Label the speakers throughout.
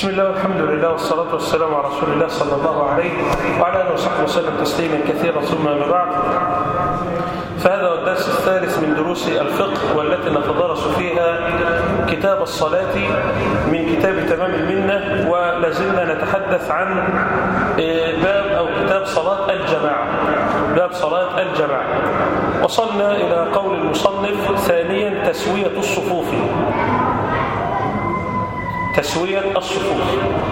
Speaker 1: بسم الله والحمد لله والصلاة والسلام على رسول الله صلى الله عليه وعلى آله وصحبه وسلم تسليما كثيرا ثم ما بعد فهذا هو الدرس الثالث من دروس الفقه والتي نتدرس فيها كتاب الصلاة من كتاب تمام المنة ولازلنا نتحدث عن باب أو كتاب صلاة الجماعة باب صلاة الجماعة وصلنا إلى قول المصنف ثانيا تسوية الصفوف تسوية الصفوف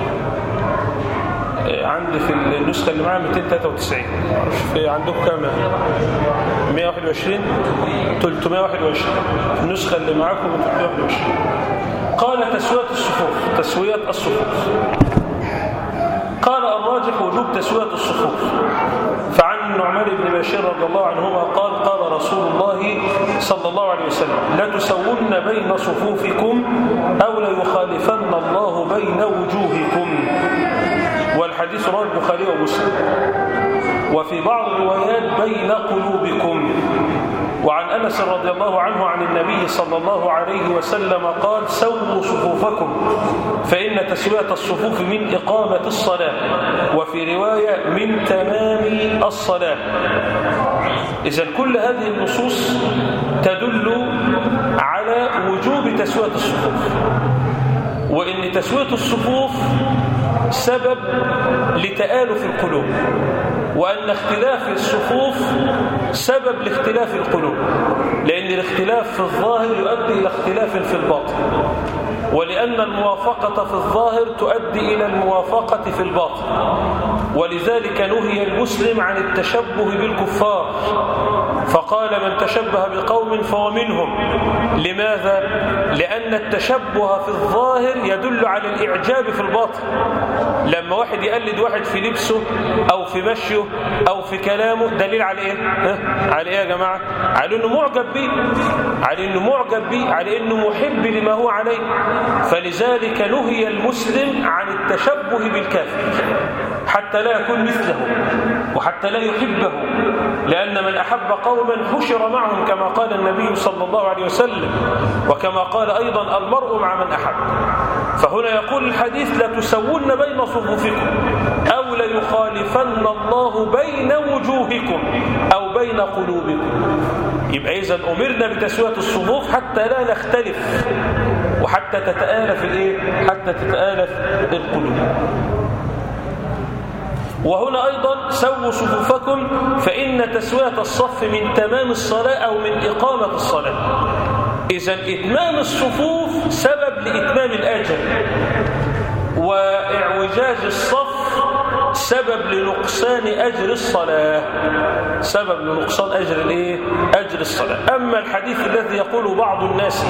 Speaker 1: عندي في النسخة اللي معايا 293 معرفش في عندكم كام 121 321 النسخة اللي معاكم 321 قال تسوية الصفوف تسوية الصفوف قال الراجح وجوب تسوية الصفوف فعن النعمان بن بشير رضي الله عنهما قال قال رسول الله صلى الله عليه وسلم لا تسون بين صفوفكم أو ليخالفن الله بين وجوهكم والحديث رواه البخاري ومسلم وفي بعض الروايات بين قلوبكم وعن أنس رضي الله عنه عن النبي صلى الله عليه وسلم قال سووا صفوفكم فإن تسوية الصفوف من إقامة الصلاة وفي رواية من تمام الصلاة إذا كل هذه النصوص تدل على وجوب تسوية الصفوف وإن تسوية الصفوف سبب لتآلف القلوب وأن اختلاف الصفوف سبب لاختلاف القلوب لأن الاختلاف في الظاهر يؤدي إلى اختلاف في الباطن ولأن الموافقة في الظاهر تؤدي إلى الموافقة في الباطن ولذلك نهي المسلم عن التشبه بالكفار فقال من تشبه بقوم فهو منهم لماذا؟ لأن التشبه في الظاهر يدل على الإعجاب في الباطن لما واحد يقلد واحد في لبسه أو في مشيه أو في كلامه دليل على إيه؟ على إيه يا جماعة؟ على إنه معجب به على إنه معجب به على إنه محب لما هو عليه فلذلك نهي المسلم عن التشبه بالكافر حتى لا يكون مثله وحتى لا يحبه لأن من أحب قوما حشر معهم كما قال النبي صلى الله عليه وسلم وكما قال أيضا المرء مع من أحب فهنا يقول الحديث لا تسون بين صفوفكم أو ليخالفن الله بين وجوهكم أو بين قلوبكم يبقى إذا أمرنا بتسوية الصفوف حتى لا نختلف وحتى تتآلف الإيه؟ حتى تتآلف القلوب وهنا أيضا سووا صفوفكم فإن تسوية الصف من تمام الصلاة أو من إقامة الصلاة إذا إتمام الصفوف سبب لإتمام الأجر وإعوجاج الصف سبب لنقصان أجر الصلاة سبب لنقصان أجر الإيه؟ أجر الصلاة أما الحديث الذي يقول بعض الناس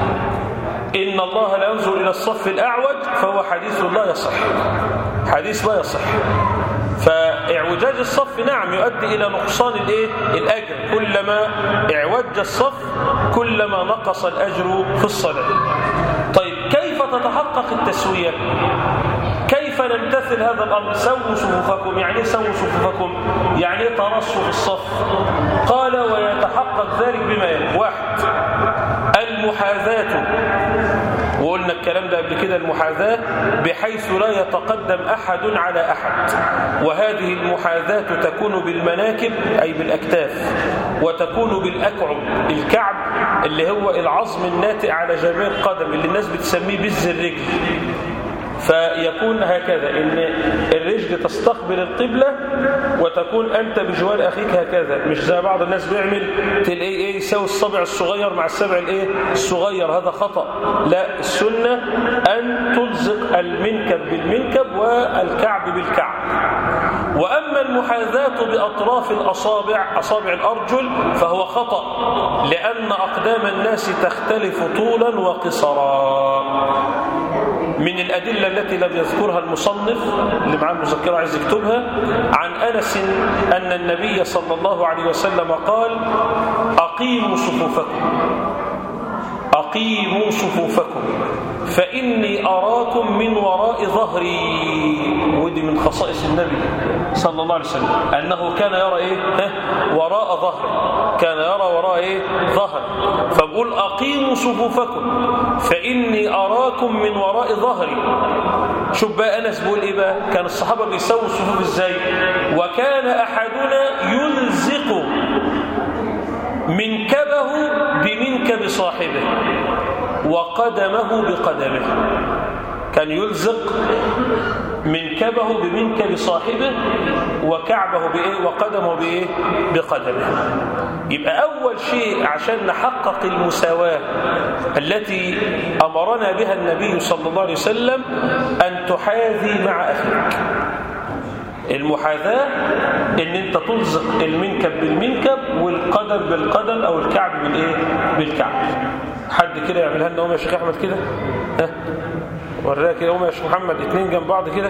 Speaker 1: إن الله لا ينظر إلى الصف الأعوج فهو حديث لا يصح حديث لا يصح فإعوجاج الصف نعم يؤدي إلى نقصان الإيه؟ الأجر كلما اعوج الصف كلما نقص الأجر في الصلاة طيب كيف تتحقق التسوية كيف نمتثل هذا الأمر سووا صفوفكم يعني سووا صفوفكم يعني ترصوا في الصف قال ويتحقق ذلك بما يلي واحد المحاذاة وقلنا الكلام ده قبل كده المحاذاة بحيث لا يتقدم أحد على أحد وهذه المحاذاة تكون بالمناكب أي بالأكتاف وتكون بالأكعب الكعب اللي هو العظم الناتئ على جميع القدم اللي الناس بتسميه بز الرجل فيكون هكذا ان الرجل تستقبل القبلة وتكون أنت بجوار أخيك هكذا مش زي بعض الناس بيعمل تلاقيه ايه يساوي الصبع الصغير مع السبع الايه الصغير هذا خطأ لا السنة أن تلزق المنكب بالمنكب والكعب بالكعب وأما المحاذاة بأطراف الأصابع أصابع الأرجل فهو خطأ لأن أقدام الناس تختلف طولا وقصرا من الأدلة التي لم يذكرها المصنف اللي معاه المذكرة عايز يكتبها عن أنس أن النبي صلى الله عليه وسلم قال أقيموا صفوفكم أقيموا صفوفكم فإني أراكم من وراء ظهري ودي من خصائص النبي صلى الله عليه وسلم أنه كان يرى إيه وراء ظهر كان يرى وراء إيه ظهر فبقول أقيموا صفوفكم فإني أراكم من وراء ظهري شوف بقى انس بيقول ايه بقى كان الصحابه بيسووا الصفوف ازاي وكان احدنا يلزق منكبه بمنكب صاحبه وقدمه بقدمه كان يلزق منكبه بمنكب صاحبه وكعبه بإيه وقدمه بإيه بقدمه يبقى أول شيء عشان نحقق المساواة التي أمرنا بها النبي صلى الله عليه وسلم أن تحاذي مع أخيك المحاذاة ان انت تلزق المنكب بالمنكب والقدم بالقدم او الكعب بالايه بالكعب حد كده يعملها لنا يا شيخ احمد كده ها وراها كده يا شيخ محمد اتنين جنب بعض كده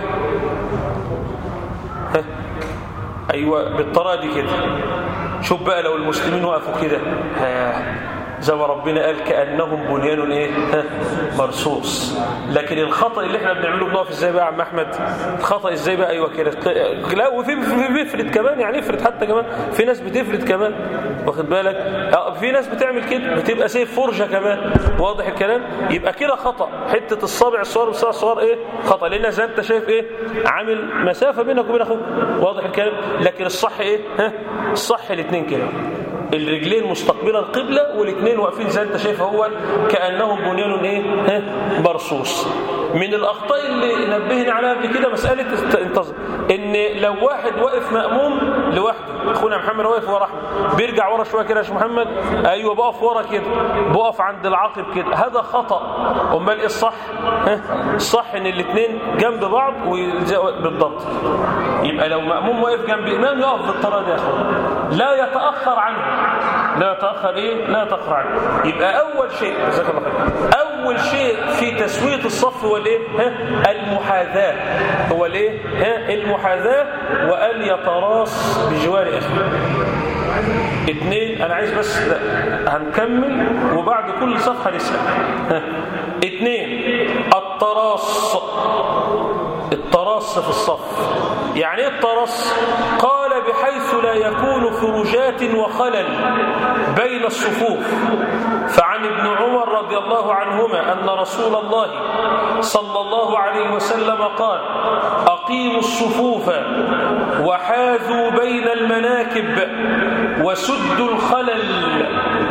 Speaker 1: ها ايوه بالطريقه دي كده شوف بقى لو المسلمين وقفوا كده ها زي ما ربنا قال كانهم بنيان ايه ها مرصوص لكن الخطا اللي احنا بنعمله بنقف ازاي بقى يا عم احمد الخطا ازاي بقى ايوه كده لا وفي في بيفرد كمان يعني افرد حتى كمان في ناس بتفرد كمان واخد بالك في ناس بتعمل كده بتبقى سيف فرجه كمان واضح الكلام يبقى كده خطا حته الصابع الصغير والصابع الصغير ايه خطا لان زي انت شايف ايه عامل مسافه بينك وبين اخوك واضح الكلام لكن الصح ايه ها الصح الاثنين كده الرجلين مستقبله القبله والاثنين واقفين زي انت شايف هو كانهم بنيان ايه ها مرصوص من الاخطاء اللي نبهنا عليها قبل كده مساله انتظر ان لو واحد واقف ماموم لوحده اخونا محمد واقف ورا احمد بيرجع ورا شويه كده يا شيخ محمد ايوه بقف ورا كده بقف عند العقب كده هذا خطا امال ايه الصح ها الصح ان الاثنين جنب بعض بالضبط يبقى لو ماموم واقف جنب الامام يقف بالطريقه دي يا اخوان لا يتاخر عنه لا يتاخر ايه لا يتاخر عنه يبقى اول شيء جزاك الله خير اول شيء في تسويه الصف هو الايه ها المحاذاه هو الايه ها المحاذاه وان يتراص بجوار اخيه اثنين انا عايز بس هنكمل وبعد كل صفحه نسال اثنين التراص التراص في الصف يعني ايه التراص قال بحيث لا يكون فروجات وخلل بين الصفوف فعن ابن عمر رضي الله عنهما أن رسول الله صلى الله عليه وسلم قال أقيموا الصفوف وحاذوا بين المناكب وسدوا الخلل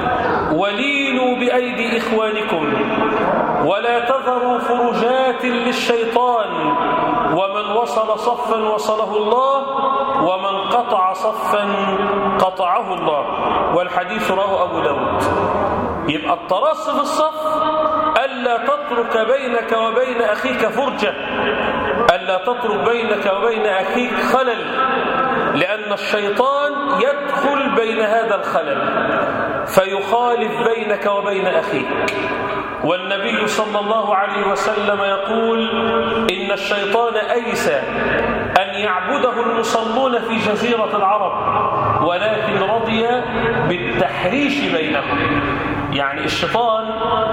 Speaker 1: ولينوا بأيدي إخوانكم ولا تذروا فرجات للشيطان ومن وصل صفا وصله الله ومن قطع صفا قطعه الله والحديث رواه أبو داود يبقى التراص في الصف ألا تترك بينك وبين أخيك فرجة ألا تترك بينك وبين أخيك خلل لأن الشيطان يدخل بين هذا الخلل فيخالف بينك وبين أخيك والنبي صلى الله عليه وسلم يقول إن الشيطان أيسى أن يعبده المصلون في جزيرة العرب ولكن رضي بالتحريش بينهم يعني الشيطان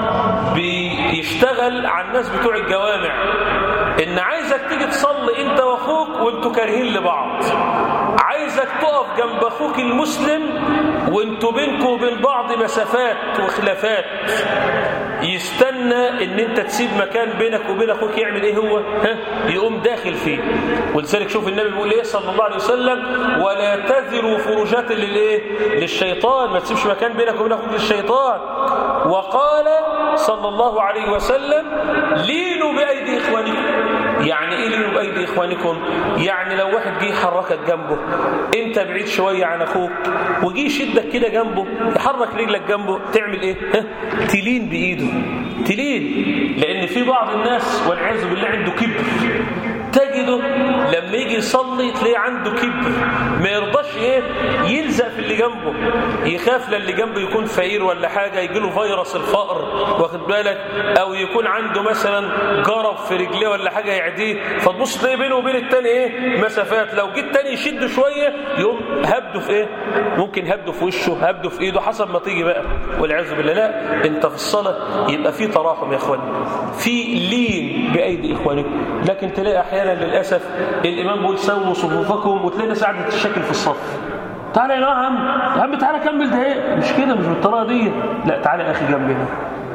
Speaker 1: بيشتغل على الناس بتوع الجوامع إن عايزك تيجي تصلي أنت وأخوك وأنتوا كارهين لبعض عايزك تقف جنب أخوك المسلم وأنتوا بينكم وبين بعض مسافات وخلافات يستنى ان انت تسيب مكان بينك وبين اخوك يعمل ايه هو ها يقوم داخل فيه ولذلك شوف النبي بيقول ايه صلى الله عليه وسلم ولا تذروا فرجات للايه للشيطان ما تسيبش مكان بينك وبين اخوك للشيطان وقال صلى الله عليه وسلم لينوا بايدي اخوانكم يعني ايه لينوا بايدي اخوانكم يعني لو واحد جه يحركك جنبه انت بعيد شويه عن اخوك وجي يشدك كده جنبه يحرك رجلك جنبه تعمل ايه ها تلين بايده تلين لان في بعض الناس والعياذ بالله عنده كبر تجده لما يجي يصلي تلاقيه عنده كبر ما يرضاش ايه يلزق في اللي جنبه يخاف للي جنبه يكون فقير ولا حاجه يجي له فيروس الفقر واخد بالك او يكون عنده مثلا جرب في رجليه ولا حاجه يعديه فتبص تلاقي بينه وبين التاني ايه مسافات لو جه التاني يشده شويه يقوم هبده في ايه ممكن هبده في وشه هبده في ايده حسب ما تيجي بقى والعياذ بالله لا انت في الصلاه يبقى في تراحم يا اخوان في لين بايدي اخوانكم لكن تلاقي احيانا احيانا للاسف الامام بيقول سووا صفوفكم وتلاقي ناس قاعده تتشكل في الصف تعالى يا عم يا عم تعالى كمل ده ايه مش كده مش بالطريقه دي لا تعالى يا اخي جنبنا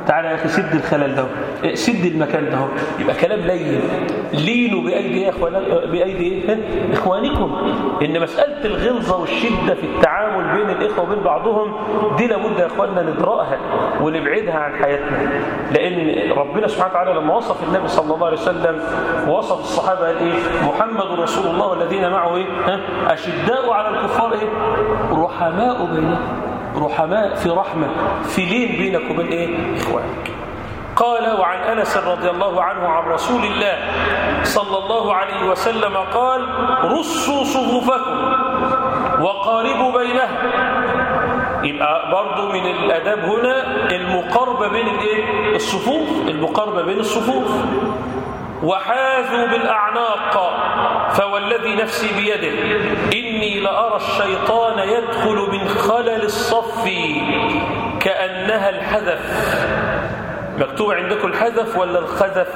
Speaker 1: تعالى يا أخي سد الخلل ده سد المكان ده يبقى كلام لين لينوا بأيدي يا إخوانا بأيدي إخوانكم إن مسألة الغلظة والشدة في التعامل بين الإخوة وبين بعضهم دي لابد يا إخواننا ندرأها ونبعدها عن حياتنا لأن ربنا سبحانه وتعالى لما وصف النبي صلى الله عليه وسلم ووصف الصحابة قال إيه محمد رسول الله والذين معه إيه ها؟ أشداء على الكفار إيه رحماء بينهم رحماء في رحمة في لين بينك وبين إيه إخوانك قال وعن أنس رضي الله عنه عن رسول الله صلى الله عليه وسلم قال رصوا صفوفكم وقاربوا بينها يبقى برضو من الأداب هنا المقاربة بين الايه الصفوف المقاربة بين الصفوف وحاذوا بالأعناق فوالذي نفسي بيده إني لأرى الشيطان يدخل من خلل الصف كأنها الحذف مكتوب عندكم الحذف ولا الخذف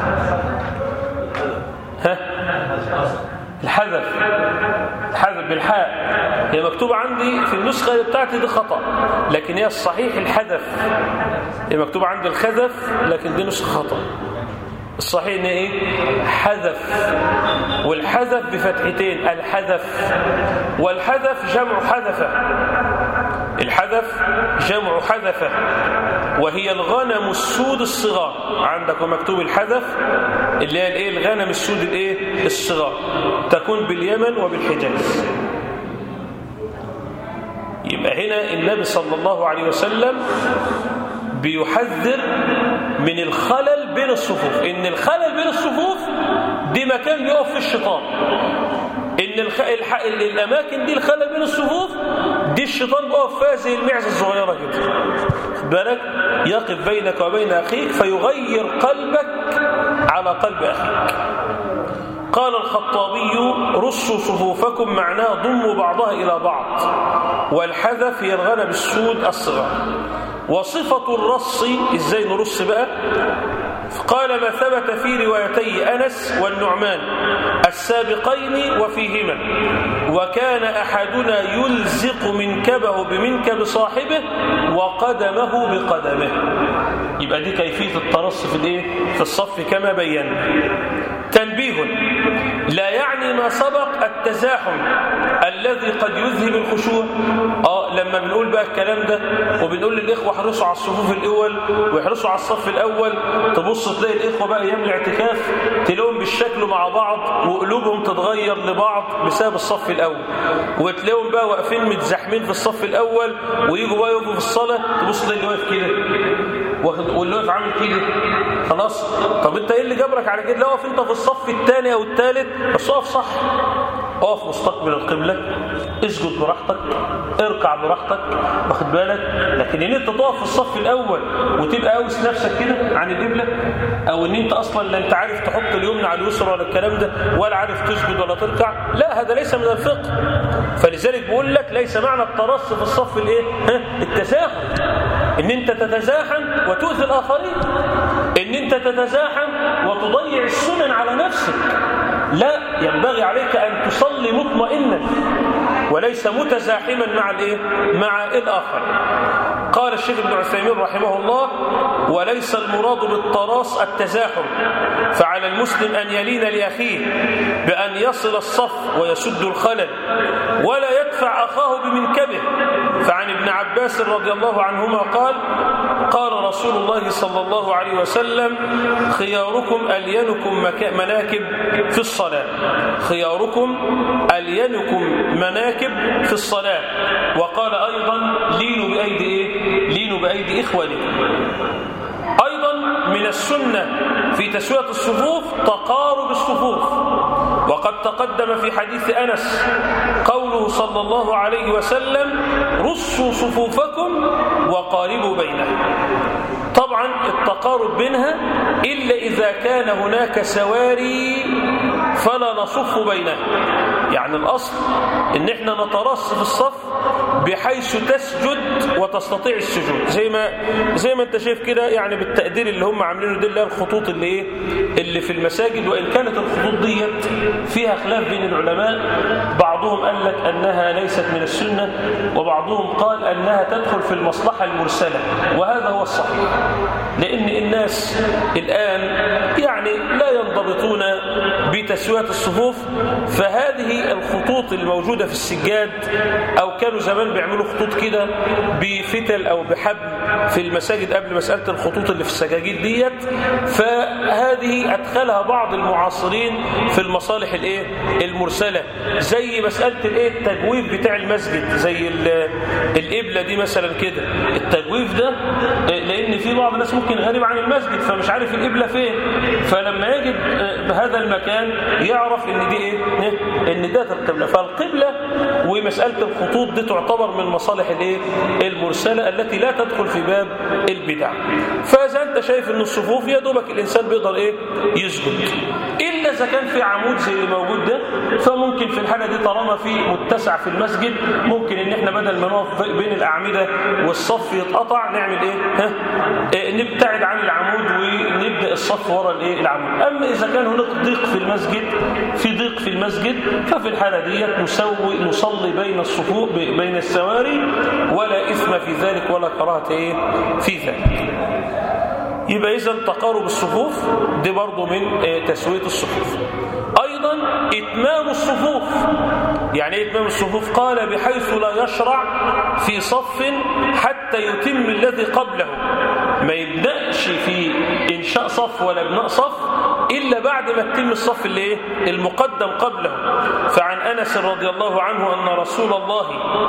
Speaker 1: ها الحذف الحذف بالحاء هي مكتوبة عندي في النسخة بتاعتي دي خطأ لكن هي الصحيح الحذف هي مكتوبة عندي الخذف لكن دي نسخة خطأ الصحيح ان ايه حذف والحذف بفتحتين الحذف والحذف جمع حذفه الحذف جمع حذفه وهي الغنم السود الصغار عندك مكتوب الحذف اللي هي الايه الغنم السود الايه الصغار تكون باليمن وبالحجاز يبقى هنا النبي صلى الله عليه وسلم بيحذر من الخلل بين الصفوف ان الخلل بين الصفوف دي مكان بيقف فيه الشيطان ان الخ... الح... الاماكن دي الخلل بين الصفوف دي الشيطان بيقف فيها زي المعزه الصغيره كده بالك يقف بينك وبين اخيك فيغير قلبك على قلب اخيك قال الخطابي رصوا صفوفكم معناه ضموا بعضها إلى بعض والحذف هي الغنم السود الصغار وصفة الرص إزاي نرص بقى قال ما ثبت في روايتي أنس والنعمان السابقين وفيهما وكان أحدنا يلزق منكبه بمنكب صاحبه وقدمه بقدمه يبقى دي كيفية الترص في الايه في الصف كما بينا تنبيه لا يعني ما سبق التزاحم الذي قد يذهب الخشوع اه لما بنقول بقى الكلام ده وبنقول للاخوه احرصوا على الصفوف الاول واحرصوا على الصف الاول تبص تلاقي الاخوه بقى ايام الاعتكاف تلاقيهم بالشكل مع بعض وقلوبهم تتغير لبعض بسبب الصف الاول وتلاقيهم بقى واقفين متزاحمين في الصف الاول ويجوا بقى يقفوا في الصلاه تبص تلاقي اللي واقف كده واللي واقف عامل كده خلاص طب انت ايه اللي جبرك على كده لا اقف انت في الصف الثاني او الثالث بس اقف صح اقف مستقبل القبلة اسجد براحتك اركع براحتك واخد بالك لكن ان انت تقف في الصف الاول وتبقى قاوس نفسك كده عن القبلة او ان انت اصلا لا انت عارف تحط اليمنى على اليسرى ولا الكلام ده ولا عارف تسجد ولا تركع لا هذا ليس من الفقه فلذلك بقول لك ليس معنى الترص في الصف الايه ها التزاحم ان انت تتزاحم وتؤذي الاخرين ان انت تتزاحم وتضيع السنن على نفسك لا ينبغي عليك ان تصلي مطمئنا وليس متزاحما مع الايه مع الاخر قال الشيخ ابن عثيمين رحمه الله وليس المراد بالتراص التزاحم فعلى المسلم ان يلين لاخيه بان يصل الصف ويسد الخلل ولا يدفع اخاه بمنكبه فعن ابن عباس رضي الله عنهما قال قال رسول الله صلى الله عليه وسلم خياركم ألينكم مناكب في الصلاة خياركم ألينكم مناكب في الصلاة وقال أيضا لينوا بأيدي إيه؟ لينوا بأيدي إخوانكم أيضا من السنة في تسوية الصفوف تقارب الصفوف وقد تقدم في حديث أنس قوله صلى الله عليه وسلم رصوا صفوفكم وقاربوا بينها طبعا التقارب بينها إلا إذا كان هناك سواري فلا نصف بينها يعني الأصل إن إحنا نترص في الصف بحيث تسجد وتستطيع السجود زي ما زي ما أنت شايف كده يعني بالتقدير اللي هم عاملينه دي اللي هي الخطوط اللي إيه اللي في المساجد وإن كانت الخطوط ديت فيها خلاف بين العلماء بعضهم قال لك أنها ليست من السنة وبعضهم قال أنها تدخل في المصلحة المرسلة وهذا هو الصحيح لأن الناس الآن يعني لا ينضبطون بتسوية الصفوف فهذه الخطوط الموجودة في السجاد أو كانوا زمان بيعملوا خطوط كده بفتل أو بحبل في المساجد قبل مسألة الخطوط اللي في السجاجيد ديت فهذه أدخلها بعض المعاصرين في المصالح الايه المرسلة زي مسألة الايه التجويف بتاع المسجد زي القبلة دي مثلا كده التجويف ده لأن في بعض الناس ممكن غريب عن المسجد فمش عارف القبلة فين فلما يجد بهذا المكان يعرف ان دي ايه ان ده القبلة فالقبلة ومسألة الخطوط دي تعتبر من مصالح الايه المرسلة التي لا تدخل في باب البدع فإذا أنت شايف ان الصفوف يا دوبك الإنسان بيقدر ايه يسجد إلا إذا كان في عمود زي اللي موجود ده فممكن في الحالة دي طالما في متسع في المسجد ممكن ان احنا بدل ما نقف بين الأعمدة والصف يتقطع نعمل ايه ها إيه نبتعد عن العمود ونبدأ الصف وراء الايه العمود أما إذا كان هناك ضيق في المسجد في ضيق في المسجد ففي الحالة دي نسوي نصلي بين الصفوف بين السواري ولا إثم في ذلك ولا كراهة ايه في ذلك يبقى إذا تقارب الصفوف دي برضو من تسوية الصفوف أيضا إتمام الصفوف يعني إيه إتمام الصفوف قال بحيث لا يشرع في صف حتى يتم الذي قبله ما يبدأش في إنشاء صف ولا بناء صف إلا بعد ما تتم الصف اللي إيه؟ المقدم قبله فعن أنس رضي الله عنه أن رسول الله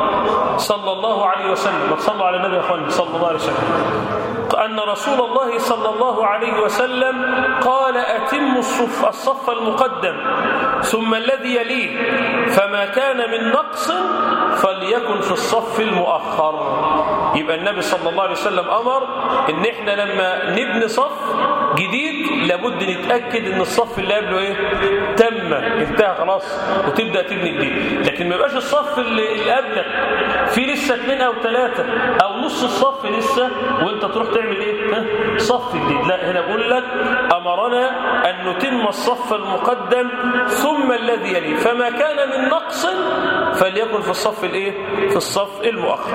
Speaker 1: صلى الله عليه وسلم ما تصلوا على النبي يا أخواني صلى الله عليه وسلم أن رسول الله صلى الله عليه وسلم قال أتم الصف, الصف المقدم ثم الذي يليه فما كان من نقص فليكن في الصف المؤخر يبقى النبي صلى الله عليه وسلم أمر إن إحنا لما نبني صف جديد لابد نتأكد إن الصف اللي قبله إيه تم انتهى خلاص وتبدأ تبني جديد لكن ما يبقاش الصف اللي قبلك في لسه اثنين أو ثلاثة أو نص الصف لسه وانت تروح تعمل ايه ها؟ صف جديد لا هنا بقول لك امرنا ان نتم الصف المقدم ثم الذي يليه فما كان من نقص فليكن في الصف الايه في الصف المؤخر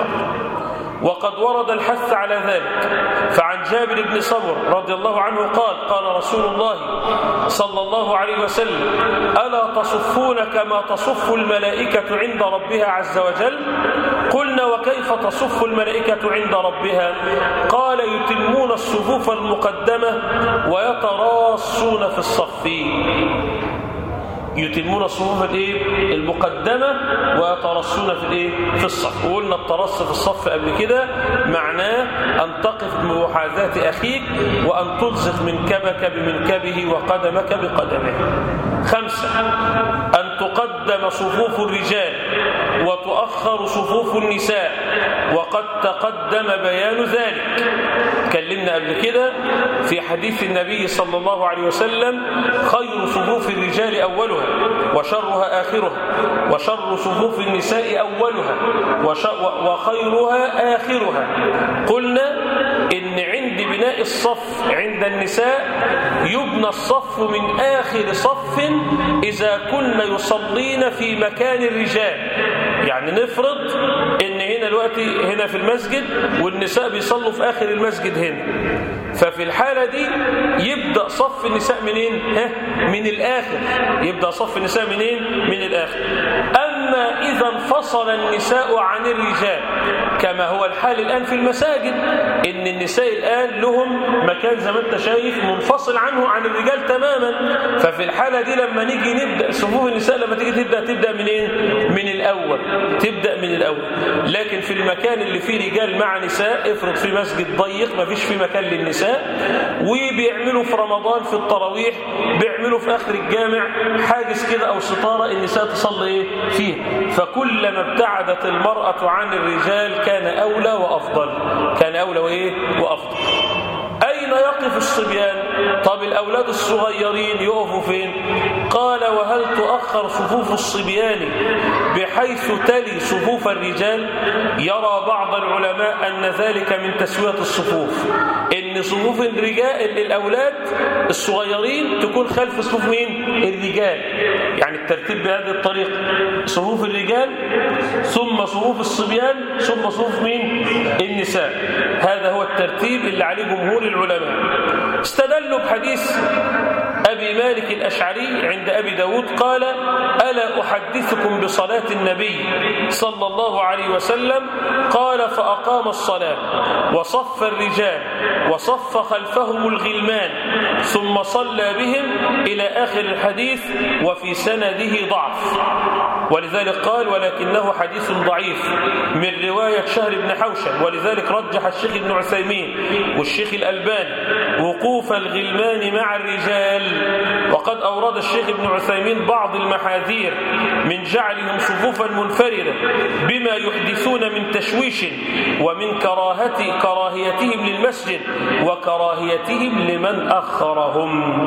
Speaker 1: وقد ورد الحث على ذلك فعن جابر بن صبر رضي الله عنه قال قال رسول الله صلى الله عليه وسلم ألا تصفون كما تصف الملائكة عند ربها عز وجل قلنا وكيف تصف الملائكة عند ربها قال يتمون الصفوف المقدمة ويتراصون في الصف يتمون الصفوف الايه المقدمه ويترصون في الايه في الصف وقلنا الترص في الصف قبل كده معناه ان تقف بمحاذاه اخيك وان تلصق منكبك بمنكبه وقدمك بقدمه خمسه ان تقدم صفوف الرجال وتؤخر صفوف النساء وقد تقدم بيان ذلك كلمنا قبل كده في حديث النبي صلى الله عليه وسلم خير صفوف الرجال أولها وشرها آخرها وشر صفوف النساء أولها وخيرها آخرها قلنا إن عند بناء الصف عند النساء يبنى الصف من آخر صف إذا كن يصلين في مكان الرجال يعني نفرض ان هنا دلوقتي هنا في المسجد والنساء بيصلوا في اخر المسجد هنا ففي الحالة دي يبدأ صف النساء منين ها من الاخر يبدأ صف النساء منين من الاخر اما اذا انفصل النساء عن الرجال كما هو الحال الان في المساجد ان النساء الان لهم مكان زي ما انت شايف منفصل عنه عن الرجال تماما ففي الحالة دي لما نيجي نبدأ صفوف النساء لما تيجي تبدأ تبدأ منين من الاول تبدأ من الأول لكن في المكان اللي فيه رجال مع نساء افرض في مسجد ضيق ما فيش فيه مكان للنساء وبيعملوا في رمضان في التراويح بيعملوا في آخر الجامع حاجز كده أو ستارة النساء تصلي ايه فيه فكلما ابتعدت المرأة عن الرجال كان أولى وأفضل كان أولى وإيه وأفضل أين يقع يقف الصبيان طب الأولاد الصغيرين يقفوا فين قال وهل تؤخر صفوف الصبيان بحيث تلي صفوف الرجال يرى بعض العلماء أن ذلك من تسوية الصفوف إن صفوف الرجال الأولاد الصغيرين تكون خلف صفوف مين الرجال يعني الترتيب بهذه الطريقة صفوف الرجال ثم صفوف الصبيان ثم صفوف مين النساء هذا هو الترتيب اللي عليه جمهور العلماء استدلوا بحديث أبي مالك الأشعري عند أبي داود قال ألا أحدثكم بصلاة النبي صلى الله عليه وسلم قال فأقام الصلاة وصف الرجال وصف خلفهم الغلمان ثم صلى بهم إلى آخر الحديث وفي سنده ضعف ولذلك قال ولكنه حديث ضعيف من رواية شهر بن حوشب ولذلك رجح الشيخ ابن عثيمين والشيخ الألباني وقوف الغلمان مع الرجال وقد أورد الشيخ ابن عثيمين بعض المحاذير من جعلهم صفوفا منفردة بما يحدثون من تشويش ومن كراهة كراهيتهم للمسجد وكراهيتهم لمن أخرهم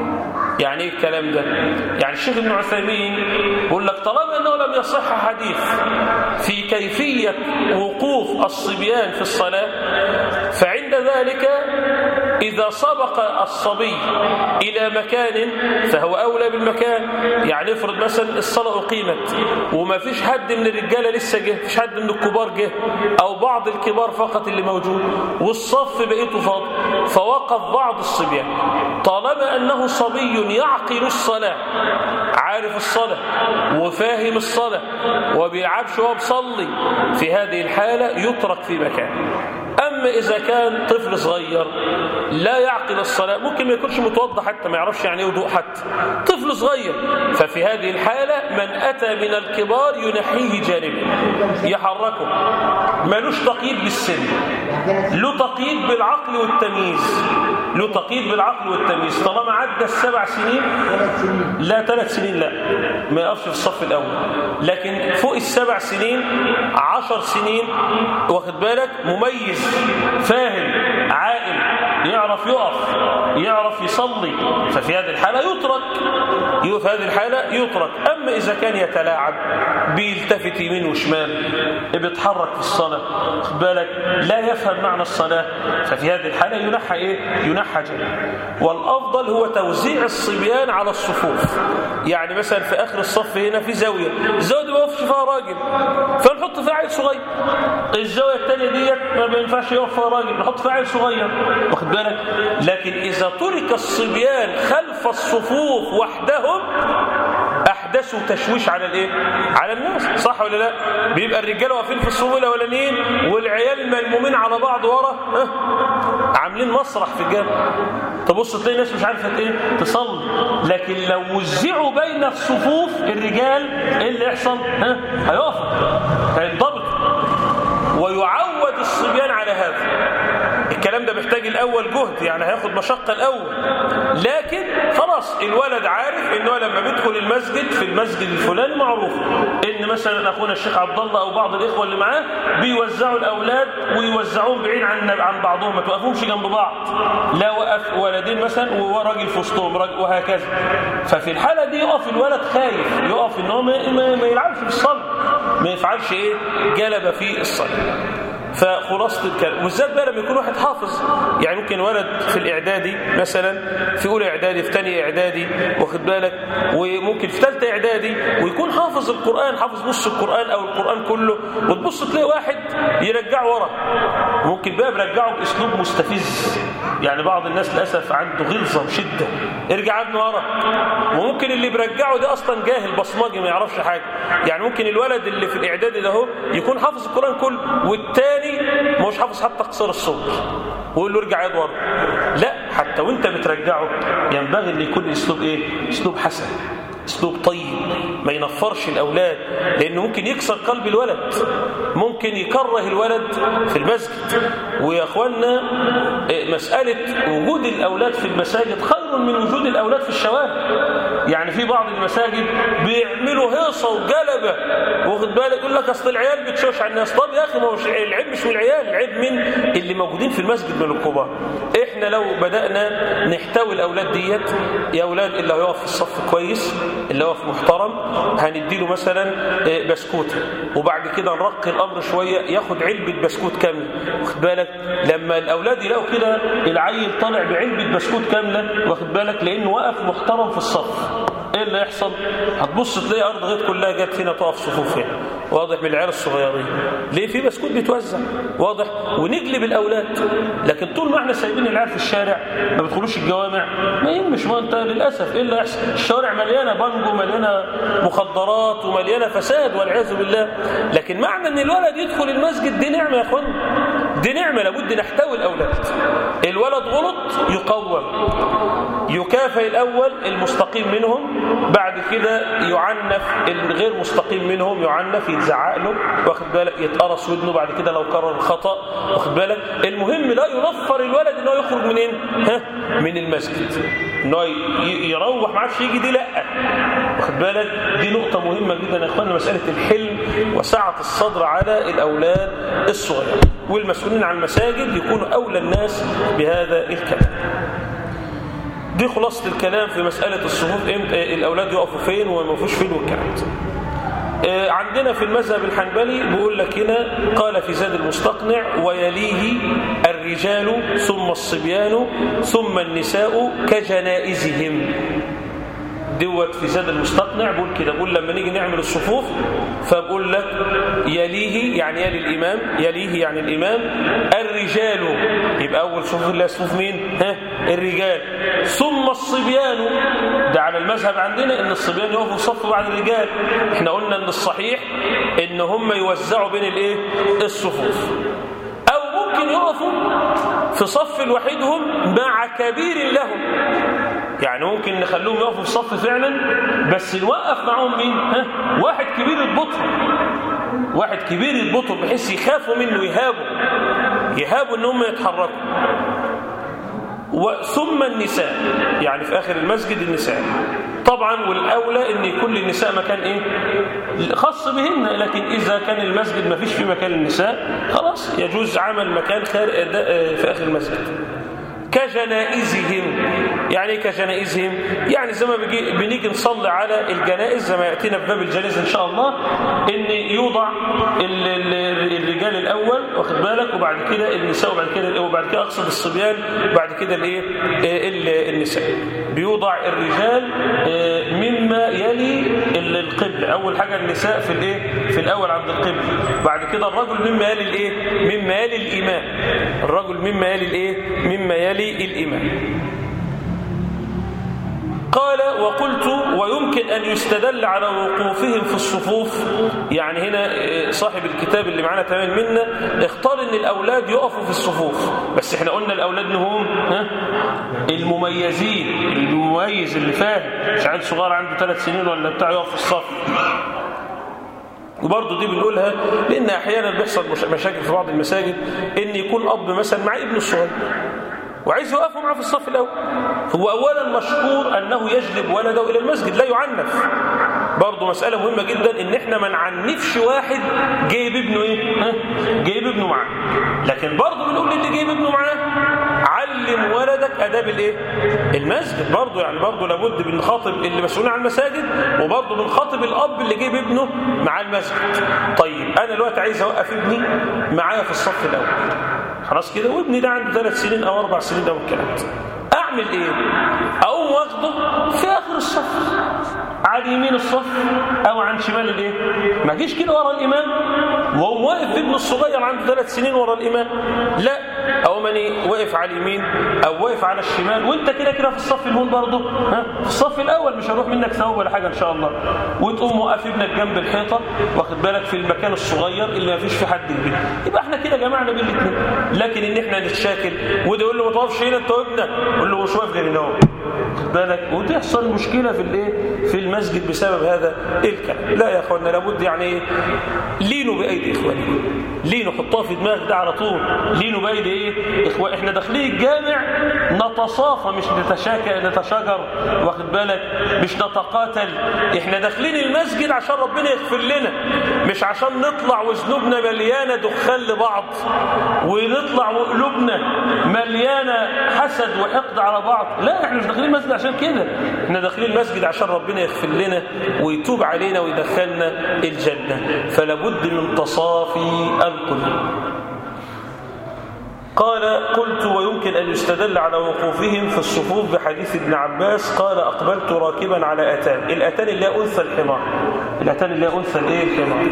Speaker 1: يعني ايه الكلام ده يعني الشيخ ابن عثيمين يقول لك طالما انه لم يصح حديث في كيفية وقوف الصبيان في الصلاة فعند ذلك إذا سبق الصبي إلى مكان فهو أولى بالمكان يعني افرض مثلا الصلاة أقيمت وما فيش حد من الرجالة لسه جه فيش حد من الكبار جه أو بعض الكبار فقط اللي موجود والصف بقيته فاضي فوقف بعض الصبيان طالما أنه صبي يعقل الصلاة عارف الصلاة وفاهم الصلاة وبيلعبش وهو بيصلي في هذه الحالة يترك في مكان أما إذا كان طفل صغير لا يعقل الصلاة ممكن ما يكونش متوضى حتى ما يعرفش يعني ايه وضوء حتى طفل صغير ففي هذه الحالة من أتى من الكبار ينحيه جانبا يحركه ملوش تقييد بالسن له تقييد بالعقل والتمييز له تقييد بالعقل والتمييز طالما عدى السبع سنين لا ثلاث سنين لا ما يقفش في الصف الأول لكن فوق السبع سنين عشر سنين واخد بالك مميز فاهم عاقل يعرف يقف يعرف يصلي ففي هذه الحالة يترك في هذه الحالة يترك أما إذا كان يتلاعب بيلتفت يمين وشمال بيتحرك في الصلاة بالك لا يفهم معنى الصلاة ففي هذه الحالة ينحى إيه؟ ينحى جميع والأفضل هو توزيع الصبيان على الصفوف يعني مثلا في آخر الصف هنا في زاوية الزاوية دي ما يقفش فيها راجل فنحط فيها عيل صغير الزاوية الثانية ديت ما بينفعش يقف فيها راجل نحط فيها عيل صغير واخد بالك لكن إذا ترك الصبيان خلف الصفوف وحدهم احدثوا تشويش على الايه على الناس صح ولا لا بيبقى الرجاله واقفين في الصفوف الاولانيين والعيال ملمومين على بعض ورا ها عاملين مسرح في الجامع تبص تلاقي ناس مش عارفه ايه تصلي لكن لو وزعوا بين الصفوف الرجال ايه اللي يحصل ها هيقف هينضبط ويعود الصبيان على هذا الكلام ده محتاج الأول جهد يعني هياخد مشقة الأول لكن خلاص الولد عارف إنه لما بيدخل المسجد في المسجد الفلاني معروف إن مثلا أخونا الشيخ عبد الله أو بعض الإخوة اللي معاه بيوزعوا الأولاد ويوزعوهم بعيد عن عن بعضهم ما توقفهمش جنب بعض لا وقف ولدين مثلا وراجل في وسطهم وهكذا ففي الحالة دي يقف الولد خايف يقف إن هو ما, ما يلعبش في الصلاة ما يفعلش إيه جلب في الصلاة فخلاصة الكلام والذات بقى لما يكون واحد حافظ يعني ممكن ولد في الإعدادي مثلا في أولى إعدادي في ثانيه إعدادي واخد بالك وممكن في ثالثه إعدادي ويكون حافظ القرآن حافظ نص القرآن أو القرآن كله وتبص تلاقي واحد يرجعه ورا ممكن بقى بيرجعه بأسلوب مستفز يعني بعض الناس للأسف عنده غلظة وشدة ارجع ابنه ورا وممكن اللي بيرجعه ده أصلا جاهل بصمجي ما يعرفش حاجة يعني ممكن الولد اللي في الإعدادي ده هو يكون حافظ القرآن كله والتاني مش حافظ حتى قصر الصوت ويقول له ارجع يد ورا لا حتى وانت بترجعه ينبغي ان يكون اسلوب ايه اسلوب حسن اسلوب طيب ما ينفرش الاولاد لانه ممكن يكسر قلب الولد ممكن يكره الولد في المسجد ويا اخوانا مساله وجود الاولاد في المساجد خير من وجود الاولاد في الشوارع يعني في بعض المساجد بيعملوا هيصة وجلبة واخد بالك يقول لك اصل العيال بتشوش على الناس طب يا اخي ما هو العيب مش من العيال العيب من اللي موجودين في المسجد من الكبار احنا لو بدأنا نحتوي الاولاد ديت يا اولاد اللي هيقف في الصف كويس اللي هو في محترم هنديله مثلا بسكوت وبعد كده نرقي الامر شويه ياخد علبه بسكوت كامله واخد بالك لما الاولاد يلاقوا كده العيل طالع بعلبه بسكوت كامله واخد بالك لانه واقف محترم في الصف ايه اللي يحصل هتبص تلاقي ارض غيط كلها جت هنا تقف صفوف هنا واضح من العيال الصغيرين ليه في بسكوت بيتوزع واضح ونجلب الاولاد لكن طول ما احنا سايبين العيال في الشارع ما بيدخلوش الجوامع ما يهمش ما انت للاسف ايه اللي يحصل الشوارع مليانه بانجو مليانه مخدرات ومليانه فساد والعياذ بالله لكن معنى ان الولد يدخل المسجد دي نعمه يا اخوان دي نعمه لابد نحتوي الاولاد الولد غلط يقوم يكافئ الاول المستقيم منهم بعد كده يعنف الغير مستقيم منهم يعنف يتزعق له واخد بالك يتقرص ودنه بعد كده لو كرر الخطا واخد بالك المهم لا ينفر الولد ان هو يخرج منين ها من المسجد ان هو يروح ما عادش يجي دي لا واخد بالك دي نقطه مهمه جدا يا اخوانا مساله الحلم وسعه الصدر على الاولاد الصغيرين والمسؤولين عن المساجد يكونوا اولى الناس بهذا الكلام دي خلاصة الكلام في مسألة الصفوف امتى الأولاد يقفوا فين وما يقفوش فين والكلام ده عندنا في المذهب الحنبلي بيقول لك هنا قال في زاد المستقنع ويليه الرجال ثم الصبيان ثم النساء كجنائزهم دوت في زاد المستقنع بقول كده بقول لما نيجي نعمل الصفوف فبقول لك يليه يعني يلي الإمام يليه يعني الإمام الرجال يبقى أول صفوف اللي صفوف مين ها الرجال ثم الصبيان ده على المذهب عندنا ان الصبيان يقفوا في صف بعد الرجال احنا قلنا ان الصحيح ان هم يوزعوا بين الايه الصفوف او ممكن يقفوا في صف لوحدهم مع كبير لهم يعني ممكن نخليهم يقفوا في صف فعلا بس نوقف معاهم مين ها واحد كبير يضبطهم واحد كبير يضبطهم بحيث يخافوا منه يهابوا يهابوا ان هم يتحركوا ثم النساء يعني في آخر المسجد النساء طبعا والأولى أن يكون للنساء مكان إيه خاص بهن لكن إذا كان المسجد ما فيش فيه مكان للنساء خلاص يجوز عمل مكان خارج في آخر المسجد كجنائزهم يعني ايه كجنائزهم يعني زي ما بيجي بنيجي نصلي على الجنائز زي ما ياتينا في باب الجنائز ان شاء الله ان يوضع ال ال الرجال الاول واخد بالك وبعد كده النساء وبعد كده وبعد كده اقصد الصبيان وبعد كده الايه النساء بيوضع الرجال مما يلي القبل اول حاجه النساء في الايه في الاول عند القبل بعد كده الرجل مما يلي الايه مما يلي الامام الرجل مما يلي الايه مما يلي الإمام قال وقلت ويمكن أن يستدل على وقوفهم في الصفوف يعني هنا صاحب الكتاب اللي معانا تمام منا اختار ان الأولاد يقفوا في الصفوف بس احنا قلنا الأولاد هم ها المميزين المميز اللي فاهم مش عيل صغير عنده ثلاث سنين ولا بتاع يقف في الصف وبرضه دي بنقولها لأن أحيانا بيحصل مشاكل في بعض المساجد إن يكون أب مثلا مع ابنه الصغير وعايز يوقفوا معه في الصف الأول هو أولا مشكور أنه يجلب ولده إلى المسجد لا يعنف برضه مسألة مهمة جدا إن إحنا ما نعنفش واحد جايب ابنه إيه؟ ها؟ جايب ابنه معاه لكن برضه بنقول اللي جايب ابنه معاه علم ولدك أداب الإيه؟ المسجد برضه يعني برضه لابد بنخاطب اللي مسؤولين عن المساجد وبرضه بنخاطب الأب اللي جايب ابنه مع المسجد طيب أنا دلوقتي عايز أوقف ابني معايا في الصف الأول خلاص كده وابني ده عنده ثلاث سنين او اربع سنين او الكلام ده اعمل ايه اقوم واخده في اخر الصف على يمين الصف او عن شمال الايه ما اجيش كده ورا الامام وهو واقف ابن الصغير عنده ثلاث سنين ورا الامام لا او ماني واقف على اليمين او واقف على الشمال وانت كده كده في الصف الهون برضه ها في الصف الاول مش هروح منك ثواب ولا حاجه ان شاء الله وتقوم واقف ابنك جنب الحيطه واخد بالك في المكان الصغير اللي ما فيش في حد كبير يبقى احنا كده جمعنا بين الاثنين لكن ان احنا نتشاكل وده يقول له ما تقفش هنا انت وابنك قول له مش واقف غير هنا خد بالك وتحصل مشكله في الايه في المسجد بسبب هذا الكلام لا يا اخوانا لابد يعني ايه لينوا بايدي اخوانكم لينوا حطوها في دماغك ده على طول لينوا بايدي ايه اخوان احنا داخلين الجامع نتصافى مش نتشاكى نتشاجر واخد بالك مش نتقاتل احنا داخلين المسجد عشان ربنا يغفر لنا مش عشان نطلع وذنوبنا مليانه دخان لبعض ونطلع وقلوبنا مليانه حسد وحقد على بعض لا احنا مش داخلين المسجد عشان كده احنا داخلين المسجد عشان ربنا يغفر لنا ويتوب علينا ويدخلنا الجنه فلا بد من تصافي القلوب قال قلت ويمكن أن يستدل على وقوفهم في الصفوف بحديث ابن عباس قال أقبلت راكبا على أتان الأتان اللي هي أنثى الحمار الأتان اللي هي أنثى الإيه الحمار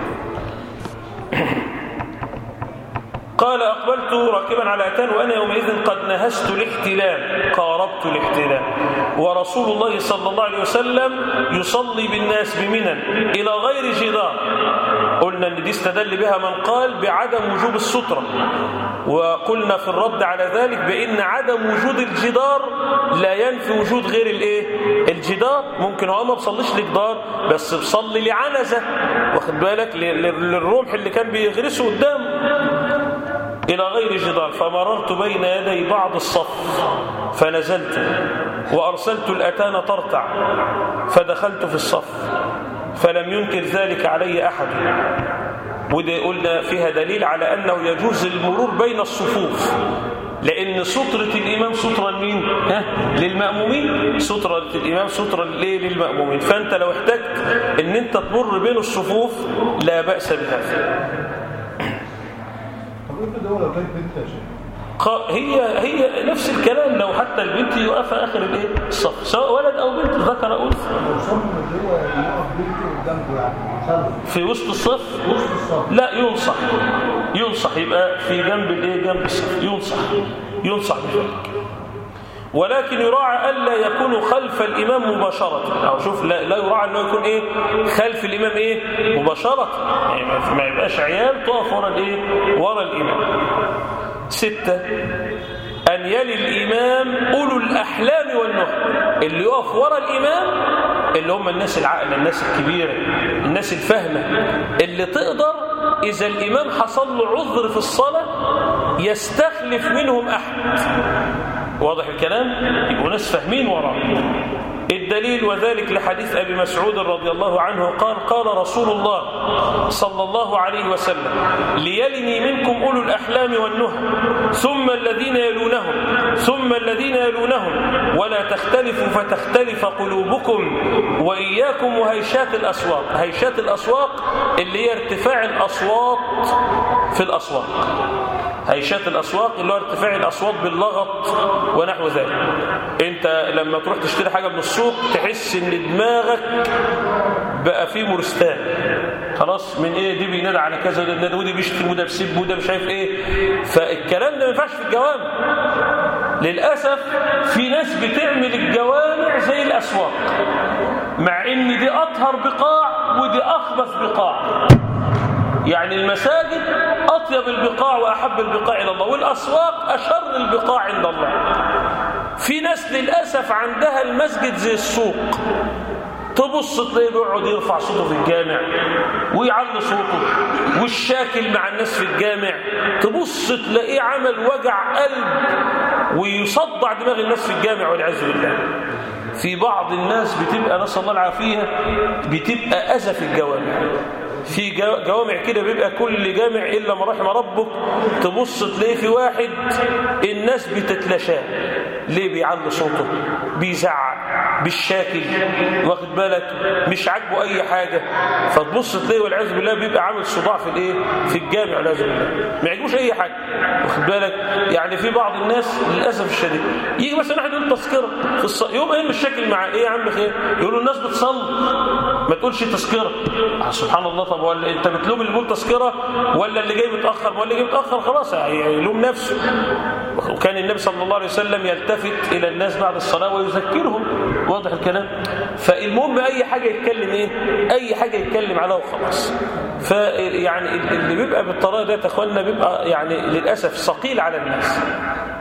Speaker 1: قال أقبلت راكبا على أتان وأنا يومئذ قد نهزت الاحتلام قاربت الاحتلام ورسول الله صلى الله عليه وسلم يصلي بالناس بمنى إلى غير جدار قلنا أن دي استدل بها من قال بعدم وجوب السترة وقلنا في الرد على ذلك بأن عدم وجود الجدار لا ينفي وجود غير الايه الجدار ممكن هو ما بصليش لجدار بس بصلي لعنزة واخد بالك للرمح اللي كان بيغرسه قدامه إلى غير جدار فمررت بين يدي بعض الصف فنزلت وأرسلت الأتان ترتع فدخلت في الصف فلم ينكر ذلك علي أحد وده قلنا فيها دليل على أنه يجوز المرور بين الصفوف لأن سترة الإمام سترة لمين؟ ها؟ للمأمومين سترة الإمام سترة للمأمومين فأنت لو احتجت أن أنت تمر بين الصفوف لا بأس بهذا هي هي نفس الكلام لو حتى البنت يقف اخر الايه الصف سواء ولد او بنت ذكر او انثى في وسط الصف لا ينصح ينصح يبقى في جنب الايه جنب الصف ينصح ينصح بذلك ولكن يراعى الا يكونوا خلف الامام مباشره او شوف لا, لا يراعى انه يكون ايه خلف الامام ايه مباشره يعني ما يبقاش عيال تقف ورا الايه ورا الامام ستة أن يلي الإمام أولو الأحلام والنهى اللي يقف ورا الإمام اللي هم الناس العاقلة الناس الكبيرة الناس الفاهمة اللي تقدر إذا الإمام حصل له عذر في الصلاة يستخلف منهم أحد واضح الكلام؟ يبقوا ناس فاهمين وراه الدليل وذلك لحديث أبي مسعود رضي الله عنه قال قال رسول الله صلى الله عليه وسلم ليلني منكم أولو الأحلام والنهى ثم الذين يلونهم ثم الذين يلونهم ولا تختلفوا فتختلف قلوبكم وإياكم وهيشات الأسواق هيشات الأسواق اللي هي ارتفاع الأصوات في الأسواق هيشات الأسواق اللي هو ارتفاع الأصوات باللغط ونحو ذلك انت لما تروح تشتري حاجة من السوق تحس ان دماغك بقى فيه مرستان خلاص من ايه دي بينادى على كذا وده بينادى ودي بيشتم وده بيسب وده مش عارف ايه فالكلام ده ما ينفعش في الجوامع للأسف في ناس بتعمل الجوامع زي الأسواق مع ان دي أطهر بقاع ودي أخبث بقاع يعني المساجد أطيب البقاع وأحب البقاع إلى الله والأسواق أشر البقاع عند الله في ناس للأسف عندها المسجد زي السوق تبص تلاقيه بيقعد يرفع صوته في الجامع ويعلي صوته والشاكل مع الناس في الجامع تبص تلاقيه عمل وجع قلب ويصدع دماغ الناس في الجامع والعياذ بالله في بعض الناس بتبقى نسأل الله العافية بتبقى أذى في الجوامع في جوامع كده بيبقى كل جامع إلا ما رحم ربك تبص تلاقيه في واحد الناس بتتلاشاه ليه بيعلي صوته بيزعق بالشاكل واخد بالك مش عاجبه اي حاجه فتبص تلاقيه والعياذ بالله بيبقى عامل صداع في الايه في الجامع والعياذ بالله ما يعجبوش اي حاجه واخد بالك يعني في بعض الناس للاسف الشديد يجي مثلا واحد يقول تذكره في الص... يوم ايه المشاكل مع ايه يا عم خير يقولوا الناس بتصلي ما تقولش تذكره آه سبحان الله طب ولا انت بتلوم اللي بيقول تذكره ولا اللي جاي متاخر ولا اللي جاي متاخر خلاص يلوم نفسه وكان النبي صلى الله عليه وسلم يلتفت الى الناس بعد الصلاه ويذكرهم واضح الكلام فالمهم اي حاجه يتكلم ايه اي حاجه يتكلم عليها وخلاص فيعني اللي بيبقى بالطريقه ديت يا اخوانا بيبقى يعني للاسف ثقيل على الناس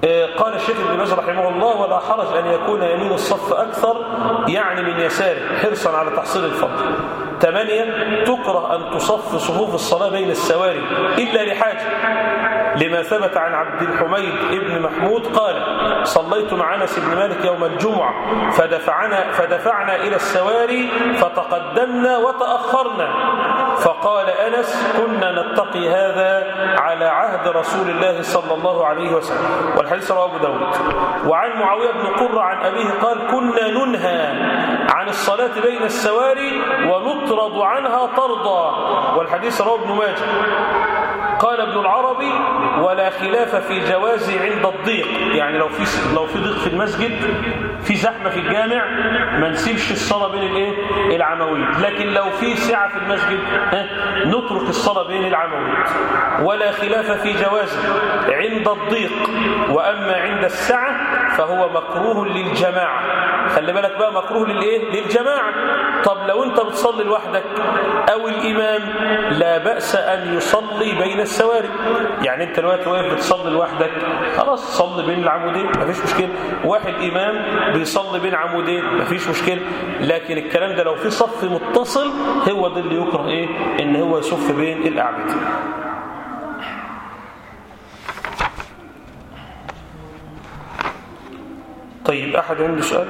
Speaker 1: قال الشيخ ابن باز رحمه الله ولا حرج أن يكون يمين الصف أكثر يعني من يساره حرصا على تحصيل الفضل ثمانية تكره أن تصف صفوف الصلاة بين السواري إلا لحاجة لما ثبت عن عبد الحميد ابن محمود قال صليت مع انس بن مالك يوم الجمعة فدفعنا, فدفعنا إلى السواري فتقدمنا وتأخرنا فقال أنس كنا نتقي هذا على عهد رسول الله صلى الله عليه وسلم والحديث رواه أبو داود وعن معاوية بن قرة عن أبيه قال كنا ننهى عن الصلاة بين السواري ونطرد عنها طردا والحديث رواه ابن ماجه قال ابن العربي ولا خلاف في جواز عند الضيق يعني لو في لو في ضيق في المسجد في زحمه في الجامع ما نسيبش الصلاه بين الايه العمويد لكن لو في سعه في المسجد ها نترك الصلاه بين العمويد ولا خلاف في جواز عند الضيق واما عند السعه فهو مكروه للجماعه خلي بالك بقى مكروه للايه للجماعه طب لو انت بتصلي لوحدك او الامام لا باس ان يصلي بين السواري يعني انت دلوقتي واقف بتصلي لوحدك خلاص صلي بين العمودين مفيش مشكله واحد امام بيصلي بين عمودين مفيش مشكله لكن الكلام ده لو في صف متصل هو ده اللي يكره ايه ان هو يصف بين الاعمده طيب احد عنده سؤال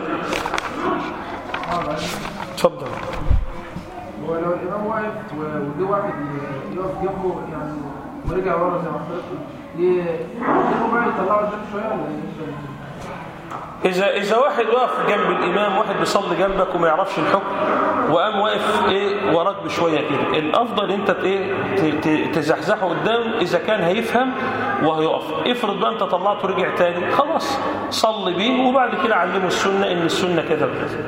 Speaker 1: اتفضل
Speaker 2: هو لو الامام واقف وجه واحد يقف جنبه يعني ورجع ورا زي ما حضرتك قلت يجيبوا بقى يطلعوا قدام شويه ولا ايه؟
Speaker 1: إذا إذا واحد واقف جنب الإمام واحد بيصلي جنبك وما يعرفش الحكم وقام واقف إيه وراك بشوية كده الأفضل أنت إيه ت- ت- تزحزحه قدام إذا كان هيفهم وهيقف افرض بقى أنت طلعته ورجع تاني خلاص صلي بيه وبعد كده علمه السنة إن السنة كذا وكذا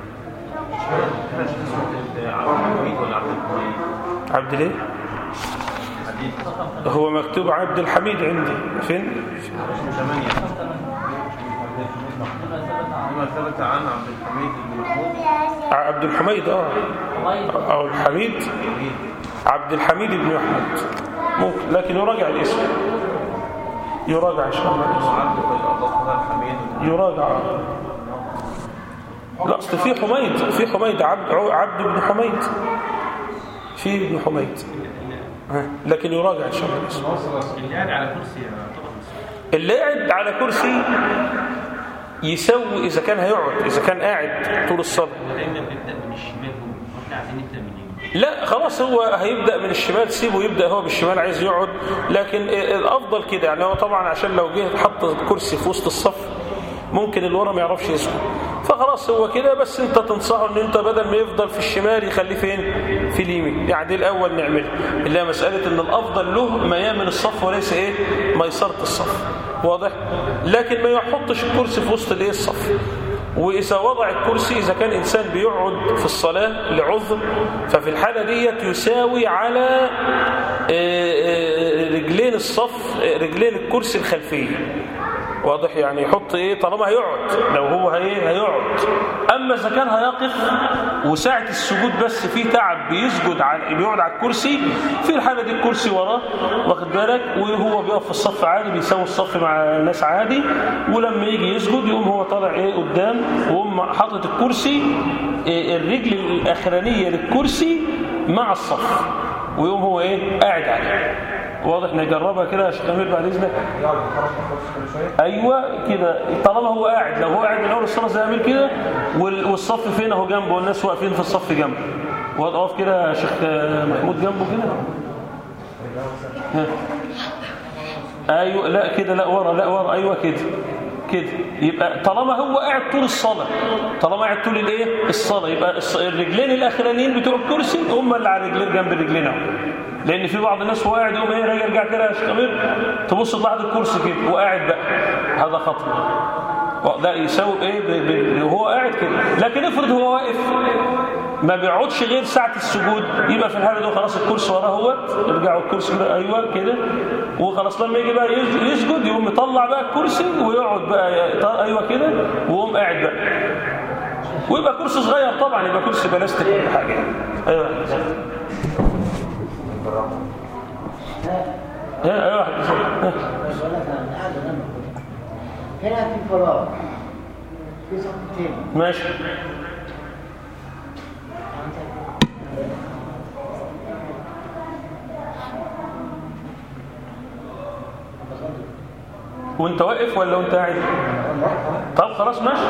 Speaker 1: عبد الايه؟ هو مكتوب عبد الحميد عندي فين؟
Speaker 3: لما ثبت عن عبد الحميد بن محمود
Speaker 1: عبد الحميد اه او الحميد عبد الحميد بن محمود ممكن لكن يراجع الاسم يراجع ان شاء الله الاسم.
Speaker 3: وعبد اضافها الحميد
Speaker 1: يراجع لا اصل في حميد في حميد عبد عبد بن حميد في ابن حميد ها، لكن يراجع ان شاء الله الاسم
Speaker 4: اللي قاعد على كرسي يعتبر
Speaker 1: اللي قاعد على كرسي يسوي اذا كان هيقعد اذا كان قاعد طول الصلاه
Speaker 4: دايما بيبدا من الشمال هو واحنا عايزين نبدا من اليمين
Speaker 1: لا خلاص هو هيبدأ من الشمال سيبه يبدأ هو بالشمال عايز يقعد لكن الأفضل كده يعني هو طبعا عشان لو جه حط كرسي في وسط الصف ممكن اللي ورا ما يعرفش يسكت فخلاص هو كده بس انت تنصحه ان انت بدل ما يفضل في الشمال يخليه فين في اليمين يعني دي الاول نعمله اللي هي مساله ان الافضل له ميامن الصف وليس ايه ميسره الصف واضح لكن ما يحطش الكرسي في وسط الايه الصف وإذا وضع الكرسي إذا كان إنسان بيقعد في الصلاة لعذر ففي الحالة ديت يساوي على آه، آه، رجلين الصف آه، رجلين الكرسي الخلفية واضح يعني يحط ايه طالما هيقعد لو هو هي هيقعد اما اذا كان هيقف وساعه السجود بس في تعب بيسجد على بيقعد على الكرسي في الحاله دي الكرسي وراه واخد بالك وهو بيقف في الصف عادي بيساوي الصف مع الناس عادي ولما يجي يسجد يقوم هو طالع ايه قدام ويقوم حاطط الكرسي إيه الرجل الاخرانيه للكرسي مع الصف ويقوم هو ايه قاعد عليه واضح نجربها كده يا شيخ امير بعد اذنك ايوه كده طالما هو قاعد لو هو قاعد من اول الصلاه زي امير كده وال- والصف فين اهو جنبه والناس واقفين في الصف جنبه واقف كده يا شيخ محمود جنبه كده ها. ايوه لا كده لا ورا لا ورا ايوه كده كده يبقى طالما هو قاعد طول الصلاه طالما قاعد طول الايه الصلاه يبقى الص- الرجلين الاخرانيين بتوع الكرسي هم اللي على الرجلين جنب الرجلين اهو لان في بعض الناس وهو قاعد يقوم ايه راجع يرجع كده يا شيخ امير تبص تلاحظ الكرسي كده وقاعد بقى هذا خطأ ده يساوي ايه ب- ب- وهو قاعد كده لكن افرض هو واقف ما بيقعدش غير ساعة السجود يبقى في الحالة دي خلاص الكرسي وراه هو يرجعوا الكرسي كده ايوه كده وخلاص لما يجي بقى يس- يسجد يقوم يطلع بقى الكرسي ويقعد بقى ي- ايوه كده ويقوم قاعد بقى ويبقى كرسي صغير طبعا يبقى كرسي بلاستيك ولا حاجه ايوه ايوه ايوه واحد ها.
Speaker 5: فراغ في صف تاني
Speaker 1: ماشي وانت واقف ولا وانت قاعد طب خلاص ماشي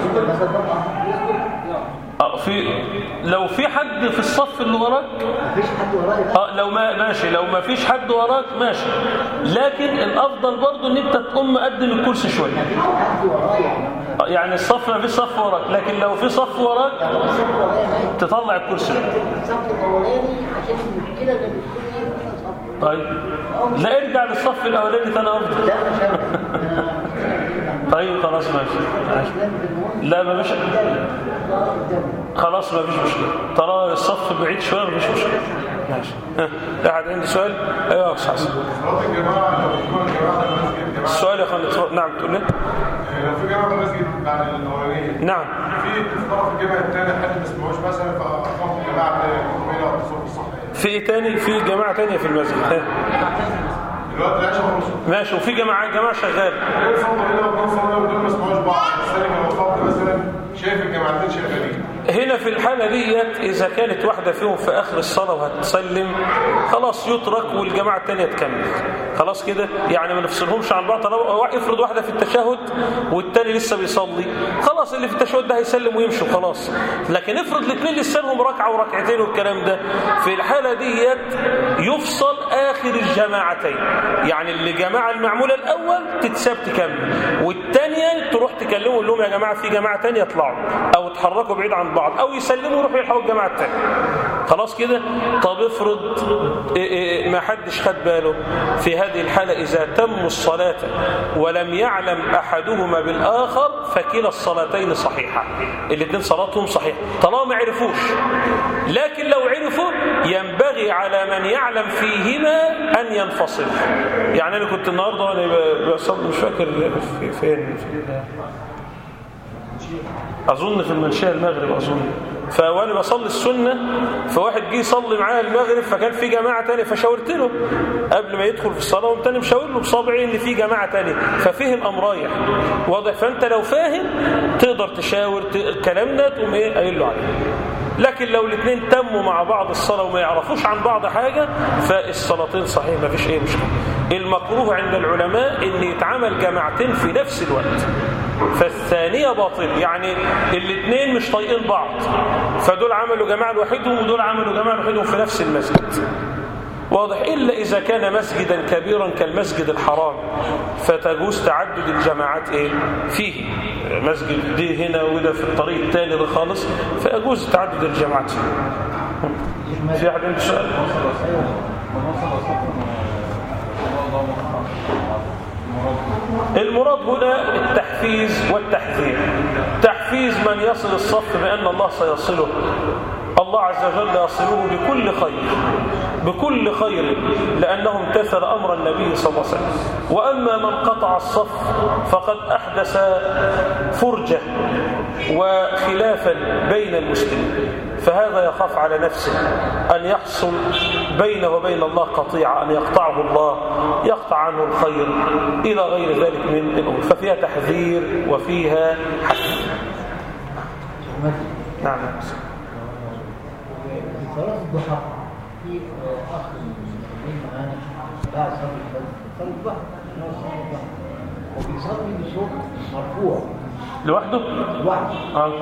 Speaker 1: اه في لو في حد في الصف اللي وراك
Speaker 5: مفيش حد ورايا
Speaker 1: اه لو ما ماشي لو ما فيش حد وراك ماشي لكن الافضل برضو ان انت تقوم مقدم الكرسي شويه
Speaker 5: مفيش حد ورايا
Speaker 1: آه، يعني الصف ما فيش صف وراك لكن لو في صف وراك
Speaker 5: الصف ورايا ماشي
Speaker 1: تطلع الكرسي
Speaker 5: الصف الاولاني عشان المشكله اللي بتكون ايه في الصف
Speaker 1: طيب لا ارجع للصف الاولاني تاني افضل
Speaker 5: لا مش عارف
Speaker 1: طيب خلاص ماشي ماشي. لا ما فيش خلاص ما فيش مشكله ترى الصف بعيد شويه ما فيش مشكله ماشي ها، احد عنده سؤال ايوه يا استاذ حسن
Speaker 6: صلاة الجماعة لو يكون جماعة المسجد جماعة
Speaker 1: السؤال يا اخوان اتفضل. نعم تقول لي
Speaker 6: لو في جماعة المسجد بعد الأولانية
Speaker 1: نعم
Speaker 6: في تفطر في الجامع الثاني حد ما سمعوش مثلا فأقام الجماعة الثانية أو تصور الصحية
Speaker 1: في ايه تاني في جماعه تانية في المسجد ها.
Speaker 6: دلوقتي العشاء خلص
Speaker 1: ماشي وفي جماعه جماعه شغال
Speaker 6: ايه صلوا هنا واثنين صلوا ودول ما سمعوش بعض الثاني كان الفرد مثلا شايف الجماعتين شغالين
Speaker 1: هنا في الحالة ديت إذا كانت واحدة فيهم في آخر الصلاة وهتسلم خلاص يترك والجماعة التانية تكمل خلاص كده يعني ما نفصلهمش عن بعض طالما افرض واحدة في التشهد والتاني لسه بيصلي خلاص اللي في التشهد ده هيسلم ويمشي خلاص لكن افرض الاثنين لسه لهم ركعة وركعتين والكلام ده في الحالة ديت يفصل آخر الجماعتين يعني اللي جماعة المعمولة الأول تتساب تكمل والتانية تروح تكلموا تقول لهم يا جماعة في جماعة تانية يطلعوا أو اتحركوا بعيد عن بعض أو يسلموا يروحوا يلحقوا الجماعة التانية خلاص كده طب افرض إيه إيه ما حدش خد باله في هذه الحالة إذا تموا الصلاة ولم يعلم أحدهما بالآخر فكلا الصلاتين صحيحة الاثنين صلاتهم صحيحة طالما ما عرفوش لكن لو عرفوا ينبغي على من يعلم فيهما أن ينفصل يعني أنا كنت النهاردة وأنا ب- بصلي مش فاكر في فين في أظن في المنشية المغرب أظن فوانا بصلي السنة فواحد جه يصلي معايا المغرب فكان في جماعة تانية فشاورت له قبل ما يدخل في الصلاة وقمت تاني مشاور له بصابعي ان في جماعة تانية ففهم قام رايح واضح فانت لو فاهم تقدر تشاور ت- الكلام ده تقوم ايه قايل له عليه لكن لو الاثنين تموا مع بعض الصلاة وما يعرفوش عن بعض حاجة فالصلاتين صحيح ما فيش ايه مشكلة المكروه عند العلماء ان يتعمل جماعتين في نفس الوقت فالثانية باطل يعني الاثنين مش طايقين بعض فدول عملوا جماعة لوحدهم ودول عملوا جماعة لوحدهم في نفس المسجد واضح إلا إذا كان مسجدا كبيرا كالمسجد الحرام فتجوز تعدد الجماعات إيه؟ فيه مسجد دي هنا وده في الطريق التاني ده خالص فيجوز تعدد الجماعات فيه في أحد عنده سؤال؟ المراد هنا التحفيز والتحذير تحفيز من يصل الصف بأن الله سيصله الله عز وجل يصله بكل خير بكل خير لأنه امتثل أمر النبي صلى الله عليه وسلم وأما من قطع الصف فقد أحدث فرجة وخلافا بين المسلمين فهذا يخاف على نفسه أن يحصل بينه وبين الله قطيعة أن يقطعه الله يقطع عنه الخير إلى غير ذلك من الأمور ففيها تحذير وفيها حث نعم
Speaker 5: في صلاة الضحى في آه، أخ من المسلمين معانا بعد صلاة الفجر صلاة الضحى بعد صلاة الضحى وبيصلي بصوت مرفوع
Speaker 1: لوحده
Speaker 5: لوحده
Speaker 1: آه.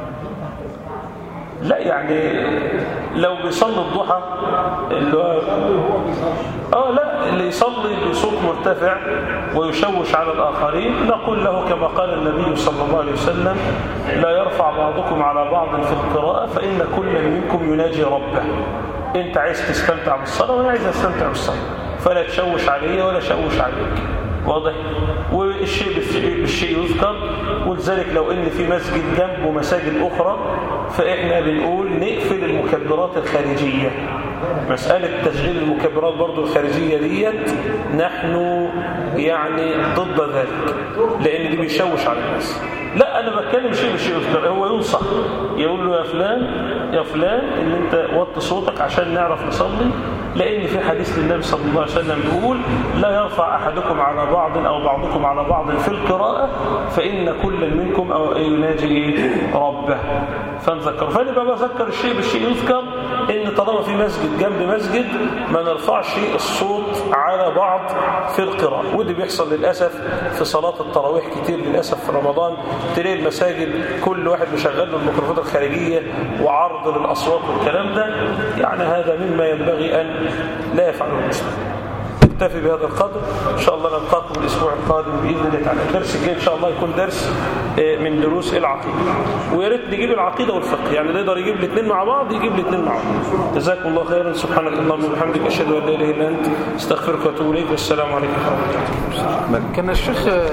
Speaker 1: لا يعني لو بيصلي الضحى اللي هو
Speaker 5: يصلي وهو بيصلي
Speaker 1: اه لا اللي يصلي بصوت مرتفع ويشوش على الآخرين نقول له كما قال النبي صلى الله عليه وسلم لا يرفع بعضكم على بعض في القراءة فإن كل منكم يناجي ربه انت عايز تستمتع بالصلاة وانا عايز استمتع بالصلاة فلا تشوش علي ولا شوش عليك واضح والشيء بالشيء, بالشيء يذكر ولذلك لو ان في مسجد جنبه مساجد اخرى فاحنا بنقول نقفل المكبرات الخارجيه مسألة تشغيل المكبرات برضو الخارجية ديت نحن يعني ضد ذلك لأن دي بيشوش على الناس لا أنا بتكلم شيء بشيء يذكر هو ينصح يقول له يا فلان يا فلان ان انت وطي صوتك عشان نعرف نصلي لان في حديث للنبي صلى الله عليه وسلم بيقول لا يرفع احدكم على بعض او بعضكم على بعض في القراءه فان كل منكم أو يناجي إيه؟ ربه فنذكر فانا بقى بذكر الشيء بالشيء يذكر ان طالما في مسجد جنب مسجد ما نرفعش الصوت على بعض في القراءه ودي بيحصل للاسف في صلاه التراويح كتير للاسف في رمضان تلاقي المساجد كل واحد مشغل له الميكروفونات الخارجيه وعرض للاصوات والكلام ده يعني هذا مما ينبغي ان لا يفعله المسلم نكتفي بهذا القدر ان شاء الله نلقاكم الاسبوع القادم باذن الله تعالى الدرس الجاي ان شاء الله يكون درس آه، من دروس العقيده ويا ريت نجيب العقيده والفقه يعني اللي يقدر يجيب الاثنين مع بعض يجيب الاثنين مع بعض جزاكم الله خيرا سبحانك اللهم وبحمدك اشهد ان لا اله الا انت استغفرك واتوب اليك والسلام عليكم ورحمه الله
Speaker 2: كان الشيخ